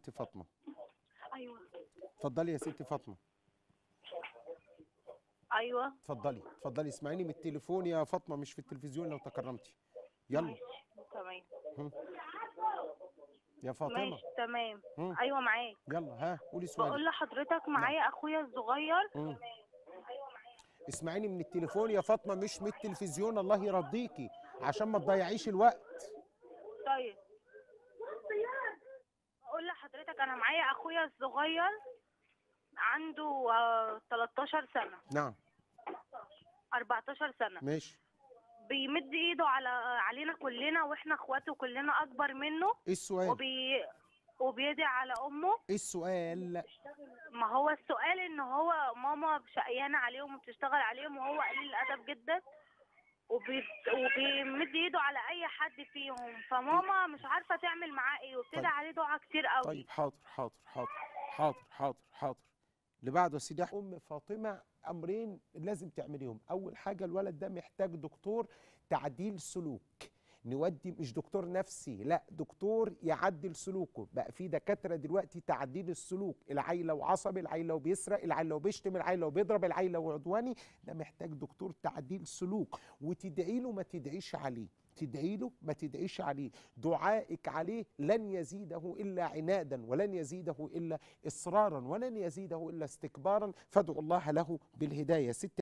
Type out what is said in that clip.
ست فاطمه ايوه اتفضلي يا ست فاطمه ايوه اتفضلي اتفضلي اسمعيني من التليفون يا فاطمه مش في التلفزيون لو تكرمتي يلا ماشي تمام يا فاطمه ماشي تمام مم. ايوه معاك يلا ها قولي بقول سؤالك لحضرتك معايا اخويا الصغير مم. اسمعيني من التليفون يا فاطمه مش من التلفزيون الله يرضيكي عشان ما تضيعيش الوقت طيب بقول لحضرتك انا معايا اخويا الصغير عنده آه 13 سنه نعم 14 سنه ماشي بيمد ايده على علينا كلنا واحنا اخواته كلنا اكبر منه ايه السؤال وبي وبيدعي على امه ايه السؤال ما هو السؤال ان هو ماما شقيانه عليهم وبتشتغل عليهم وهو قليل الادب جدا وبي... وبيمد ايده على اي حد فيهم فماما مش عارفه تعمل معاه ايه وبتدعي طيب. عليه دعاء كتير قوي طيب حاضر حاضر حاضر حاضر حاضر حاضر اللي بعده يا سيدي ام فاطمه امرين لازم تعمليهم اول حاجه الولد ده محتاج دكتور تعديل سلوك نودي مش دكتور نفسي لا دكتور يعدل سلوكه بقى في دكاتره دلوقتي تعديل السلوك العيل لو عصبي العيل لو بيسرق العيل لو بيشتم العيل لو بيضرب العيل لو عدواني ده محتاج دكتور تعديل سلوك وتدعي له ما تدعيش عليه تدعي له ما تدعيش عليه دعائك عليه لن يزيده الا عنادا ولن يزيده الا اصرارا ولن يزيده الا استكبارا فادعوا الله له بالهدايه ست